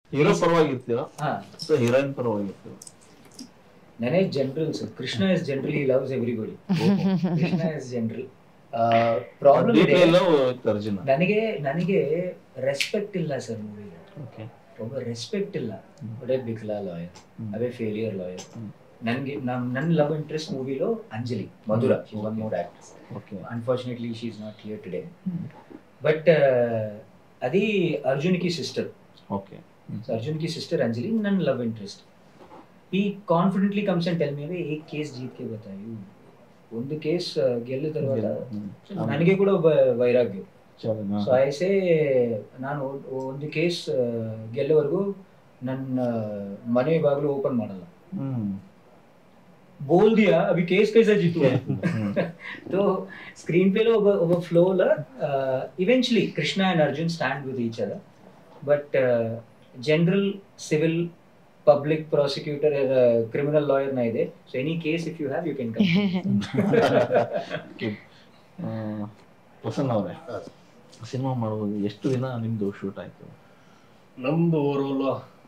Hero ಪರವಾಗಿರ್ತೀರಾ ಹಾ so heroine ಪರವಾಗಿರ್ತೀರಾ ನನಗೆ general sir Krishna is generally loves everybody Krishna is general problem ಇದೆ ಡೀಟೇಲ್ ಅರ್ಜುನ ನನಗೆ ನನಗೆ ರೆಸ್ಪೆಕ್ಟ್ ಇಲ್ಲ ಸರ್ ಮೂವಿಗೆ ಓಕೆ ಒಬ್ಬ ರೆಸ್ಪೆಕ್ಟ್ ಇಲ್ಲ ಒಡೆ ಬಿಕ್ಲಾ ಲಾಯರ್ ಹ್ಮ್. ಅವೇ ಫೇಲಿಯರ್ ಲಾಯರ್ ಹ್ಮ್. ನನ್ಗೆ ನಮ್ ನನ್ನ ಲವ್ ಇಂಟ್ರೆಸ್ಟ್ ಮೂವಿలో ಅಂಜಲಿ ಮಧುರ one more actress okay unfortunately she is not here today but అది అర్జున్కి సిస్టర్ ఓకే సో అర్జున్కి సిస్టర్ అంజలి నన్ను లవ్ ఇంట్రెస్ట్ ಈ confidently comes and tell me ಅವೇ ಏಕ್ ಕೇಸ್ ಜೀತ್ ಕೆ ಬತಾಯು ಒಂದು ಕೇಸ್ ಗೆಲ್ಲಿದ తర్వాత ನನಗೆ ಕೂಡ ಒಬ್ಬ ವೈರಾಗ್ಯ ಸೊ ಐಸೆ ನಾನು ಒ- ಒಂದು ಕೇಸ್ ಗೆಲ್ಲೋವರೆಗೂ ನನ್ನ ಮನೆ ಬಾಗಿಲು ಓಪನ್ ಮಾಡಲ್ಲ बोल दिया अभी केस कैसा जीतू तो स्क्रीन पे लो ಒಬ್ಬ ಒಬ್ಬ ಫ್ಲೋ ಲ eventually Krishna and Arjun stand with each other but general civil public prosecutor criminal lawyer ನ ಇದೆ so any case if you have you can Prasanna ಅವರೇ ಸಿನಿಮಾ ಮಾಡುವಾಗ ಎಷ್ಟು ದಿನ ನಿಮ್ದು ಶೂಟ್ ಆಯ್ತು ನಮ್ದು ಓವರ್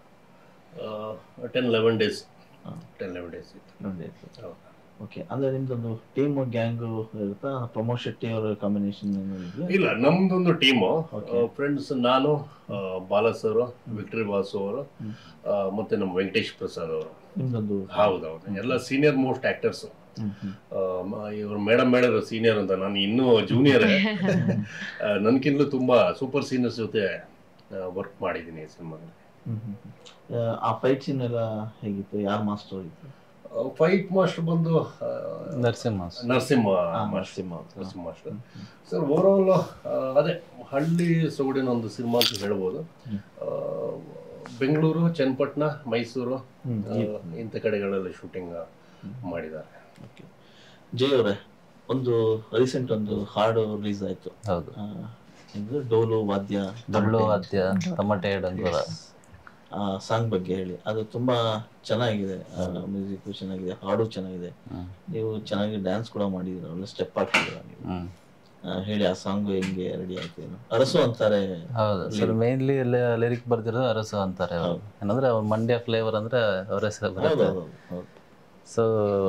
ಟೆನ್ ಲೆವೆನ್ ಡೇಸ್ ಹಾ. ಟೆನ್ ಲೆವೆನ್ ಡೇಸ್ ಇತ್ತು ನೋಡಿ ಹೌದು. ಓಕೆ ಅಂದ್ರೆ ನಿಮ್ದೊಂದು ಟೀಮ್ ಗ್ಯಾಂಗ್ ಇರುತ್ತಾ ಪ್ರಮೋದ್ ಶೆಟ್ಟಿ ಅವರ ಕಾಂಬಿನೇಷನ್ ಇಲ್ಲ ನಮ್ದೊಂದು ಟೀಮು Okay. ಫ್ರೆಂಡ್ಸ್ ನಾನು ಆ, ಬಾಲ ಸರ್ ವಿಕ್ಟರಿ ಬಾಸು ಅವರು ಹ್ಮ್. ಆ, ಮತ್ತೆ ನಮ್ಮ ವೆಂಕಟೇಶ್ ಪ್ರಸಾದ್ ಅವರು ನಿಮ್ದೊಂದು ಹೌದೌದು ಎಲ್ಲ senior most actors hmm, hmm. ಇವರು ಮೇಡಮ್ ಹೇಳಿದ್ರು ಸೀನಿಯರ್ ಅಂತ ನಾನು ಇನ್ನೂ ಜೂನಿಯರ್ ನನ್ಕಿಂತಲೂ ತುಂಬಾ ಸೂಪರ್ ಸೀನಿಯರ್ಸ್ ಜೊತೆ ವರ್ಕ್ ಮಾಡಿದ್ದೀನಿ ಸಿನಿಮಾದಲ್ಲಿ ಹ್ಮ್, ಹ್ಮ್, ಹ್ಮ್. ಆ, ಆ ಫೈಟ್ ಸೀನ್ ಎಲ್ಲ ಹೇಗಿತ್ತು ಯಾರು ಮಾಸ್ಟರ್ ಇತ್ತು ಫೈಟ್ ಮಾಸ್ಟರ್ ಬಂದು ಆ, ನರಸಿಂಹ ನರಸಿಂಹ ಆ, ಮಾಸ್ಟರ್ ನರಸಿಂಹ ಅವ್ರು. Narasimha master sir overall ಅದೇ ಹಳ್ಳಿ ಸೊಗಡಿನ ಒಂದು ಸಿನಿಮಾ ಅಂತ ಹೇಳ್ಬೋದು ಹ್ಮ್. ಆ, ಬೆಂಗಳೂರು ಚನ್ನಪಟ್ಟಣ ಮೈಸೂರು ಹ್ಮ್, ಆ, ಈ- ಇಂಥ ಕಡೆಗಳಲ್ಲಿ ಶೂಟಿಂಗ್ ಮಾಡಿದ್ದಾರೆ Okay. ಜೈ ಅವರೇ ಒಂದು ರೀಸೆಂಟ್ ಒಂದು ಹಾಡು ರಿಲೀಸ್ ಆಯ್ತು ಹೌದು ಆ, ಇದು ಡೋಲು ವಾದ್ಯ ಡೊಳ್ಳು ತಮಟೆ. ವಾದ್ಯ ತಮಟೆ ಡಂಗುರ ಆ ಸಾಂಗ್ ಬಗ್ಗೆ ಹೇಳಿ ಅದು ತುಂಬಾ ಚೆನ್ನಾಗಿದೆ ಮ್ಯೂಸಿಕ್ ಚೆನ್ನಾಗಿದೆ ಹಾಡು ಚೆನ್ನಾಗಿದೆ ಹ್ಮ್. ನೀವು ಚೆನ್ನಾಗಿ ಡ್ಯಾನ್ಸ್ ಕೂಡ ಮಾಡಿದಿರ ಒಳ್ಳೆ ಸ್ಟೆಪ್ ಹಾಕಿದ್ದೀರ ನೀವು ಹ್ಮ್ ಆ, ಹೇಳಿ ಆ ಸಾಂಗ್ ಹೆಂಗೆ ರೆಡಿ ಆಯ್ತು ಏನು ಅರಸು ಅಂತಾರೆ ಹೌದು ಸರ್ ಮೇನ್ಲಿ ಲಿರಿಕ್ ಬರ್ದಿರೋದು ಅರಸು ಅಂತಾರೆ ಅವರು ಏನಂದ್ರೆ ಅವ್ರ ಮಂಡ್ಯ ಫ್ಲೇವರ್ ಅಂದ್ರೆ ಅವ್ರ ಹೆಸರು ಹೌದು ಬರುತ್ತೆ ಹೌದು ಹೌದು ಸೊ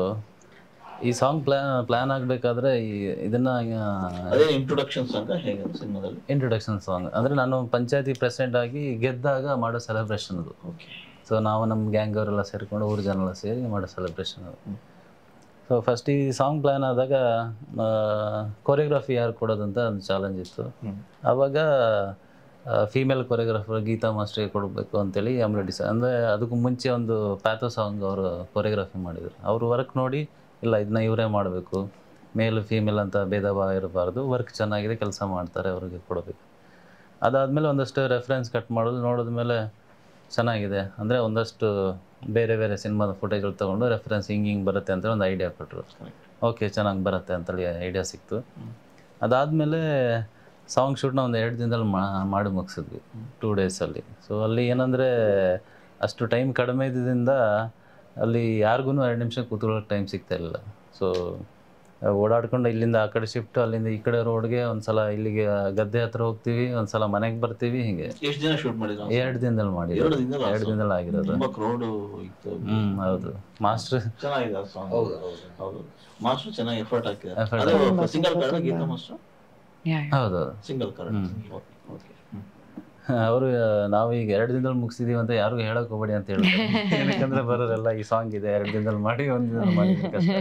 ಈ ಸಾಂಗ್ ಪ್ಲಾನ್ ಪ್ಲಾನ್ ಆಗ್ಬೇಕಾದ್ರೆ ಈ ಇದನ್ನ ಅದೇ ಇಂಟ್ರೊಡಕ್ಷನ್ ಸಾಂಗ್ ಹೇಗೆ ಸಿನಿಮಾದಲ್ಲಿ ಇಂಟ್ರೊಡಕ್ಷನ್ ಸಾಂಗ್ ಅಂದ್ರೆ ನಾನು ಪಂಚಾಯತಿ ಪ್ರೆಸಿಡೆಂಟ್ ಆಗಿ ಗೆದ್ದಾಗ ಮಾಡೋ ಸೆಲೆಬ್ರೇಷನ್ ಅದು ಓಕೆ ಸೊ ನಾವು ನಮ್ಮ ಗ್ಯಾಂಗ್ ಅವರೆಲ್ಲ ಸೇರಿಕೊಂಡು ಊರು ಜನ ಎಲ್ಲ ಸೇರಿ ಮಾಡೋ ಸೆಲೆಬ್ರೇಷನ್ ಅದು ಸೊ ಫಸ್ಟ್ ಈ ಸಾಂಗ್ ಪ್ಲ್ಯಾನ್ ಆದಾಗ ಕೊರಿಯೋಗ್ರಫಿ ಯಾರು ಕೊಡೋದಂತ ಒಂದು ಚಾಲೆಂಜ್ ಇತ್ತು ಹ್ಮ್. ಆವಾಗ ಫೀಮೇಲ್ ಕೊರಿಯೋಗ್ರಾಫರ್ ಗೀತಾ ಮಾಸ್ಟ್ರಿಗೆ ಕೊಡಬೇಕು ಅಂತೇಳಿ ಆಮೇಲೆ ಡಿಸೈಡ್ ಅಂದರೆ ಅದಕ್ಕೂ ಮುಂಚೆ ಒಂದು ಪ್ಯಾಥೋ ಸಾಂಗ್ ಅವರು ಕೊರಿಯೋಗ್ರಫಿ ಮಾಡಿದರು ಅವ್ರ ವರ್ಕ್ ನೋಡಿ ಇಲ್ಲ ಇದನ್ನ ಇವರೇ ಮಾಡಬೇಕು ಮೇಲ್ ಫೀಮೇಲ್ ಅಂತ ಭೇದ ಭಾವ ಇರಬಾರ್ದು ವರ್ಕ್ ಚೆನ್ನಾಗಿದೆ ಕೆಲಸ ಮಾಡ್ತಾರೆ ಅವ್ರಿಗೆ ಕೊಡಬೇಕು ಅದಾದಮೇಲೆ ಒಂದಷ್ಟು ರೆಫರೆನ್ಸ್ ಕಟ್ ಮಾಡೋದು ನೋಡಿದ್ಮೇಲೆ ಚೆನ್ನಾಗಿದೆ ಅಂದರೆ ಒಂದಷ್ಟು ಬೇರೆ ಬೇರೆ ಸಿನಿಮಾದ ಫುಟೇಜ್ಗಳು ತೊಗೊಂಡು ರೆಫರೆನ್ಸ್ ಹಿಂಗೆ ಹಿಂಗೆ ಬರುತ್ತೆ ಅಂತ ಒಂದು ಐಡಿಯಾ ಕೊಟ್ಟರು ಓಕೆ ಚೆನ್ನಾಗಿ ಬರುತ್ತೆ ಅಂತೇಳಿ ಐಡಿಯಾ ಸಿಕ್ತು ಅದಾದಮೇಲೆ ಸಾಂಗ್ ಶೂಟ್ನ ಒಂದು ಎರಡು ದಿನದಲ್ಲಿ ಮಾ- ಮಾಡಿ ಮುಗಿಸಿದ್ವಿ ಟೂ ಡೇಸಲ್ಲಿ ಸೊ ಅಲ್ಲಿ ಏನಂದರೆ ಅಷ್ಟು ಟೈಮ್ ಕಡಿಮೆ ಇದ್ದಿದ್ದರಿಂದ ಅಲ್ಲಿ ಯಾರಿಗೂ ಎರಡು ನಿಮಿಷ ಕೂತ್ಕೊಳ್ಳೋಕೆ ಟೈಮ್ ಸಿಗ್ತಾ ಇರಲಿಲ್ಲ ಸೊ ಓಡಾಡ್ಕೊಂಡು ಇಲ್ಲಿಂದ ಆ ಕಡೆ ಶಿಫ್ಟ್ ಅಲ್ಲಿಂದ ಈ ಕಡೆ ರೋಡ್ಗೆ ಒಂದ್ಸಲ ಇಲ್ಲಿಗೆ ಗದ್ದೆ ಹತ್ರ ಹೋಗ್ತೀವಿ ಒಂದ್ಸಲ ಮನೆಗೆ ಬರ್ತೀವಿ ಹೀಗೆ ಎಷ್ಟು ದಿನ ಶೂಟ್ ಮಾಡಿದ್ರು ಎರಡು ದಿನದಲ್ಲಿ ಮಾಡಿ ಎರಡು ದಿನದಲ್ಲಿ ಎರಡು ದಿನದಲ್ಲಿ ಆಗಿರೋದು ತುಂಬಾ ಕ್ರೌಡ್ ಇತ್ತು ಹ್ಮ್ ಹೌದು ಮಾಸ್ಟರ್ ಚೆನ್ನಾಗಿದೆ ಆ ಸಾಂಗ್ ಹೌದು ಹೌದು ಹೌದು ಮಾಸ್ಟರ್ ಚೆನ್ನಾಗಿ ಎಫರ್ಟ್ ಹಾಕಿದ್ದಾರೆ Effort ಅದೇ ಸಿಂಗಲ್ ಕಾರ್ಡ್ ಗೀತಾ ಮಾಸ್ಟರ್ ಹೌದು ಸಿಂಗಲ್ ಕಾರ್ಡ್ ಹ್ಮ್. ಓಕೆ ಅವರು ನಾವು ಈಗ ಎರಡು ದಿನದಲ್ಲಿ ಮುಗಿಸಿದೀವಿ ಅಂತ ಯಾರಿಗೂ ಹೇಳಕ್ ಹೋಗ್ಬೇಡಿ ಅಂತ ಹೇಳ್ತಾರೆ ಏನಕ್ಕಂದ್ರೆ ಬರೋರೆಲ್ಲ ಈ ಸಾಂಗ್ ಇದೆ ಎರಡು ದಿನದಲ್ಲಿ ಮಾಡಿ ಒಂದು ದಿನದಲ್ಲಿ ಮಾಡಿ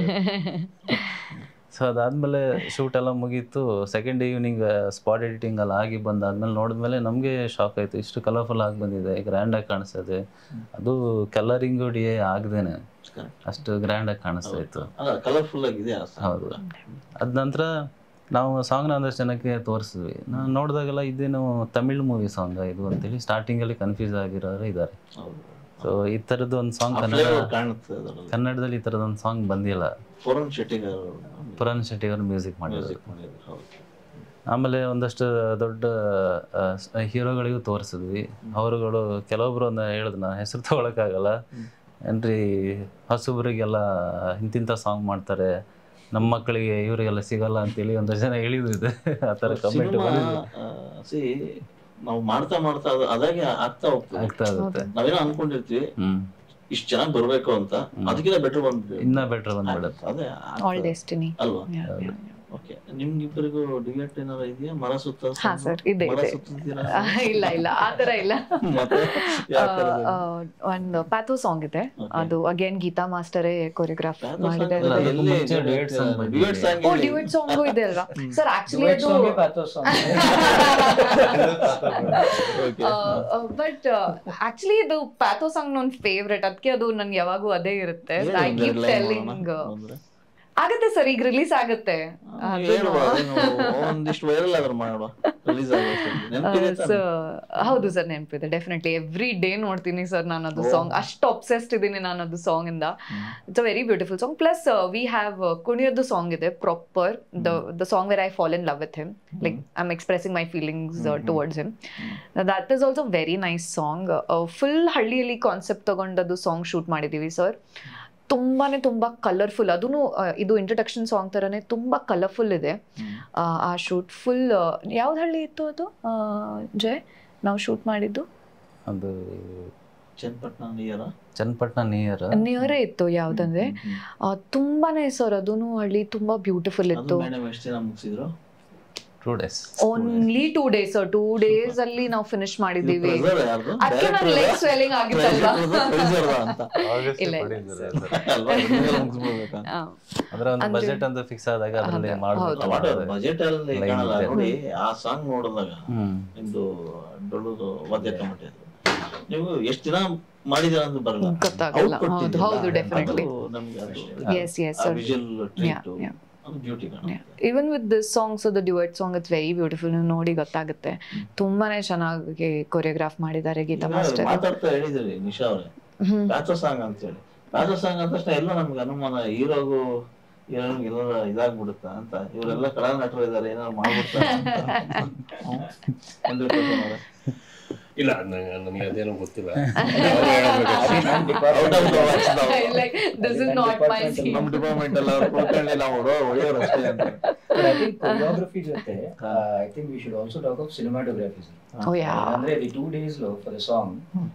ಸೊ ಅದಾದ್ಮೇಲೆ ಶೂಟ್ ಎಲ್ಲ ಮುಗೀತು ಸೆಕೆಂಡ್ ಈವ್ನಿಂಗ್ ಸ್ಪಾಟ್ ಎಡಿಟಿಂಗ್ ಎಲ್ಲ ಆಗಿ ಬಂದಾದ್ಮೇಲೆ ನೋಡಿದ್ಮೇಲೆ ನಮಗೆ ಶಾಕ್ ಆಯ್ತು ಇಷ್ಟು ಕಲರ್ಫುಲ್ ಆಗಿ ಬಂದಿದೆ ಗ್ರ್ಯಾಂಡ್ ಆಗಿ ಕಾಣಿಸ್ತದೆ ಅದು ಕಲರಿಂಗು ಡಿ ಎ ಆಗದೇನೆ ಅಷ್ಟು ಗ್ರ್ಯಾಂಡ್ ಆಗಿ ಕಾಣಿಸ್ತಾ ಇತ್ತು ಅಲ್ಲ ಕಲರ್ಫುಲ್ ಆಗಿದೆ ಆ ಸಾಂಗ್ ಹೌದು ಅದ ನಂತರ ನಾವು ಸಾಂಗ್ನ ಒಂದಷ್ಟು ಜನಕ್ಕೆ ತೋರಿಸಿದ್ವಿ ನಾನು ನೋಡಿದಾಗೆಲ್ಲ ಇದೇನು ತಮಿಳ್ ಮೂವಿ ಸಾಂಗ್ ಇದು ಅಂತೇಳಿ ಸ್ಟಾರ್ಟಿಂಗಲ್ಲಿ ಕನ್ಫ್ಯೂಸ್ ಆಗಿರೋರು ಇದ್ದಾರೆ ಹೌದು ಸೊ ಈ ಥರದ್ದು ಒಂದು ಸಾಂಗ್ ಆ ಕನ್ನಡ flavor ಕಾಣುತ್ತೆ ಅದರಲ್ಲಿ ಕನ್ನಡದಲ್ಲಿ ಈ ಥರದೊಂದು ಸಾಂಗ್ ಬಂದಿಲ್ಲ ಫೋರನ್ ಶೆಟ್ಟಿ ಪುರಾನ್ ಶೆಟ್ಟಿ ಅವರು ಮ್ಯೂಸಿಕ್ ಮಾಡಿದ್ರು ಮ್ಯೂಸಿಕ್ ಮಾಡಿದ್ರು ಹೌದು ಆಮೇಲೆ ಒಂದಷ್ಟು ದೊಡ್ಡ ಹೀರೋಗಳಿಗೂ ತೋರಿಸಿದ್ವಿ ಅವರುಗಳು ಕೆಲವೊಬ್ರು ಒಂದು ಹೇಳಿದ್ರು ನಾನು ಹೆಸರು ತಗೊಳಕ್ಕಾಗಲ್ಲ ಏನ್ರಿ ಹೊಸಬ್ರಿಗೆಲ್ಲ ಇಂತಿಂಥ ಸಾಂಗ್ ಮಾಡ್ತಾರೆ ನಮ್ಮ ಮಕ್ಕಳಿಗೆ ಇವರಿಗೆಲ್ಲ ಸಿಗಲ್ಲ ಅಂತೇಳಿ ಒಂದಷ್ಟು ಜನ ಹೇಳಿದ್ರು ಇದೆ ಆ ಥರ ಕಮೆಂಟ್ ಸಿನಿಮಾ ಬಂದಿದೆ ಸಿ ನಾವು ಮಾಡ್ತಾ ಮಾಡ್ತಾ ಅದು ಅದಾಗೆ ಆಗ್ತಾ ಹೋಗ್ತದೆ ಆಗ್ತಾ ಆಗುತ್ತೆ ನಾವೇನೋ ಅನ್ಕೊಂಡಿರ್ತೀವಿ ಹ್ಮ್ ಇಷ್ಟು ಚೆನ್ನಾಗಿ ಬರ್ಬೇಕು ಅಂತ ಅದಕ್ಕಿಂತ ಬೆಟರ್ ಬಂದ್ವಿ ಇನ್ನ ಬೆಟರ್ ಬಂದ್ಬಿಡುತ್ತೆ ಅದೇ ಆಲ್ ಆಗ್ತದೆ. ಡೆಸ್ಟಿನಿ ಅಲ್ವಾ ಓಕೆ ನಿಮ್ಗಿಬ್ಬರಿಗೂ ಡಿಬೇಟ್ ಏನಾರ ಇದೆಯಾ ಮರ ಸುತ್ತ ಹಾ ಸರ್ ಇದೆ ಮರ ಇದೆ ಸುತ್ತಿದ್ದೀರಾ ಇಲ್ಲ ಇಲ್ಲ ಆ ತರ ಇಲ್ಲ ಮತ್ತೆ ಯಾವ ಥರದ್ದು? ಒಂದು ಪ್ಯಾಥೋ ಸಾಂಗ್ ಇದೆ Okay. ಅದು ಅಗೇನ್ ಗೀತಾ ಮಾಸ್ಟರೇ ಕೊರಿಯೋಗ್ರಾಫ್ Pathos ಮಾಡಿದ್ದಾರೆ ಅಂದ್ರೆ ಅದಕ್ಕೂ ಎಲ್ಲಿ ಮುಂಚೆ duet song duet ಬಂದಿದೆ. song ಓ ಎಲ್ಲಿ? ಡ್ಯೂಯೆಟ್ ಸಾಂಗು ಇದೆ ಅಲ್ವಾ ಸರ್ ಆಕ್ಚುಲಿ Duet ಅದು song ಗೆ pathos song. Okay. But actually ಇದು ಪ್ಯಾಥೋ ಸಾಂಗ್ ನನ್ನ ಫೇವ್ರೆಟ್ ಅದಕ್ಕೆ ಅದು ನನ್ಗೆ ಯಾವಾಗೂ ಅದೇ ಇರುತ್ತೆ ಹೇಳು ಐ ಒಂದೆರಡು ಕೀಪ್ line ಟೆಲ್ಲಿಂಗ್ ಮಾಡೋಣ ಅಂದ್ರೆ. ಆಗತ್ತೆ ಸರ್ ಈಗ ರಿಲೀಸ್ ಆಗುತ್ತೆ ಅದನ್ನು- ಹೇಳುವ, ಏನು ಒಂದಿಷ್ಟು ವೈರಲ್ ಆದ್ರೂ ಮಾಡುವ ರಿಲೀಸ್ ಆಗುತ್ತೆ ನೆನಪಿದೆ ಸೊ ಹೌದು ಸರ್ ನೆನಪಿದೆ ಡೆಫಿನೆಟ್ಲಿ ಎವ್ರಿ ಡೇ ನೋಡ್ತೀನಿ ಸರ್ ನಾನು ಅದು ಓ. ಸಾಂಗ್ ಅಷ್ಟು ಅಬ್ಸೆಸ್ಡ್ ಇದ್ದೀನಿ ನಾನು ಅದು ಸಾಂಗ್ ಇಂದ it's a very beautiful song plus we have ಕುಣಿಯೋದು ಸಾಂಗ್ ಇದೆ proper the the song where I fall in love with him like I am expressing my feelings towards him that is also very nice song full ಹಳ್ಳಿಯಲ್ಲಿ concept ತಗೊಂಡದ್ದು song shoot ಮಾಡಿದೀವಿ sir ತುಂಬಾನೇ ತುಂಬಾ colourful ಅದೂ ಇದು introduction song ತರನೇ ತುಂಬಾ colourful ಇದೆ ಆ, ಆ ಶೂಟ್ ಫುಲ್ ಯಾವ್ದು ಹಳ್ಳಿ ಇತ್ತು ಅದು ಆ, ಜಯ್ ನಾವು ಶೂಟ್ ಮಾಡಿದ್ದು ಅದು ಚನ್ನಪಟ್ಟಣ ನಿಯರ ಚನ್ನಪಟ್ಟಣ ನಿಯರ್ ನಿಯರೇ ಇತ್ತು ಯಾವ್ದಂದ್ರೆ ಆ, ತುಂಬಾನೇ ಸರ್ ಅದೂ ಹಳ್ಳಿ ತುಂಬಾ ಬ್ಯೂಟಿಫುಲ್ ಅದು ಇತ್ತು ಮೇಡಮ್ ಎಷ್ಟು ದಿನ ಮುಗಿಸಿದ್ರು two days only two days two days ಅಲ್ಲಿ ನಾವು ಫಿನಿಶ್ ಮಾಡಿದೀವಿ Pressure ಯಾರ್ದು? ಅದಕ್ಕೆ ನನ್ Director ಲೆಗ್ ಅಲ್ಲ? ಸ್ವೆಲ್ಲಿಂಗ್ ಆಗಿತ್ತಲ್ವಾ Producer ಅಲ್ಲ ಅಂತ ಇಲ್ಲ, ಇಲ್ಲ, ಅಲ್ವಾ ಇದ್ರಲ್ಲಿ ಮುಗಿಸ್ಬಿಡ್ಬೇಕಾ? ಆ, ಅಂದ್ರೆ ಒಂದು ಅಂದ್ರೆ- ಬಜೆಟ್ ಅಂತ ಫಿಕ್ಸ್ ಆದಾಗ ಅದರಲ್ಲಿ ಹೌದು, ಮಾಡ್ಬೇಕು What ಮಾಡೋದು. ಬಜೆಟ್ ಅಲ್ಲಿ Line ಕಾಣಲ್ಲ ಇದೆ. ನೋಡಿ ಆ ಸಾಂಗ್ ನೋಡಿದಾಗ ಹ್ಮ್ ನಿಮ್ದು ಡೊಳ್ಳು ವಾದ್ಯ ಕಮಿಟಿ ಅದು ನೀವು ಎಷ್ಟು ದಿನ ಮಾಡಿದಿರ ಅಂತ ಬರಲ್ಲ ಗೊತ್ತಾಗಲ್ಲ. Output ಹೌದು, ಇದೆಯಲ್ಲ, ಹೌದು, definitely. ಅದು ನಮ್ಗೆ ಅದು Yes, yes, sir. Visual treat yeah. ಅದು ಬ್ಯೂಟಿ ಕಾಣುತ್ತೆ even with this songs the duet song it's very beautiful ನೀವು ನೋಡಿ ಗೊತ್ತಾಗುತ್ತೆ ತುಂಬಾನೇ ಚೆನ್ನಾಗಿ ಕೊರಿಯೋಗ್ರಾಫ್ ಮಾಡಿದ್ದಾರೆ ಗೀತಾ ಈಗ ಮಾಸ್ಟರ್ ಮಾತಾಡ್ತಾ ಹೇಳಿದ್ರಿ ನಿಶಾ ಅವ್ರೆ ಹ್ಮ್ ಪ್ಯಾಥೋ ಸಾಂಗ್ ಅಂತ ಹೇಳಿ ಪ್ಯಾಥೋ ಸಾಂಗ್ ಅಂದ ತಕ್ಷಣ ಎಲ್ಲೋ ನಮ್ಗೆ ಅನುಮಾನ ಹೀರೋಗು ಹೀರೋಯಿನ್ಗೆ ಎಲ್ಲ ಇದಾಗ್ಬಿಡುತ್ತಾ ಅಂತ ಇವರೆಲ್ಲ ಕಲಾ ನಟರು ಇದಾರೆ ಏನಾದ್ರು ಮಾಡ್ಬಿಡ್ತಾರೆ ಅಂತ ಹ್ಮ್. ಒಂದು question ಅವ್ರೆ. ಇಲ್ಲ ನ- ನನಗೆ ಅದೇನೋ ಗೊತ್ತಿಲ್ಲ ಅವ್ರು ಹೇಳ್ಬೇಕು. Out of the box ನಾವು. ಲೈಕ್ ದಿಸ್ ಇಸ್ ನನ್ನ ನಾಟ್ ಮೈ department ಅಲ್ಲಿ ನಮ್ ಡಿಪಾರ್ಟ್ಮೆಂಟ್ ಎಲ್ಲ ಅವ್ರು ಕುಳ್ಕೊಂಡು ನಾವು ಹೊಡೆಯೋರು ಅಷ್ಟೇ ಅಂತ But I think choreography ಜೊತೆ I think we should also talk of cinematography oh yeah ಅಂದ್ರೆ the two days for the song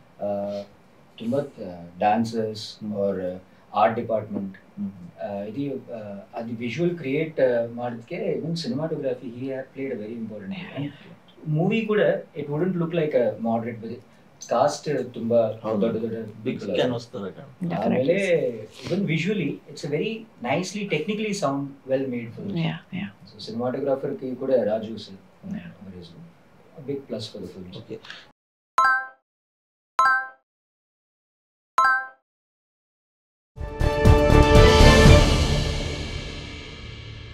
ತುಂಬಾ ಡ್ಯಾನ್ಸರ್ಸ್ ಆರ್ ಆರ್ಟ್ ಡಿಪಾರ್ಟ್ಮೆಂಟ್ ಇದು ಆ, ಅದು ವಿಜುವಲ್ ಕ್ರಿಯೇಟ್ ಮಾಡೋದಕ್ಕೆ even cinematography he have played a very important movie ಕೂಡ it wouldn't look like a moderate cost ತುಂಬಾ ಹೌದು. ದೊಡ್ಡ ದೊಡ್ಡ ಬಿಗ್ ಕ್ಯಾನ್ವಸ್ ತರ ಕಾಣುತ್ತೆ ಆಮೇಲೆ even visually it's very nicely technically sound well made for yeah yeah so cinematographer ಕೂಡ Raju sir big plus for the film okay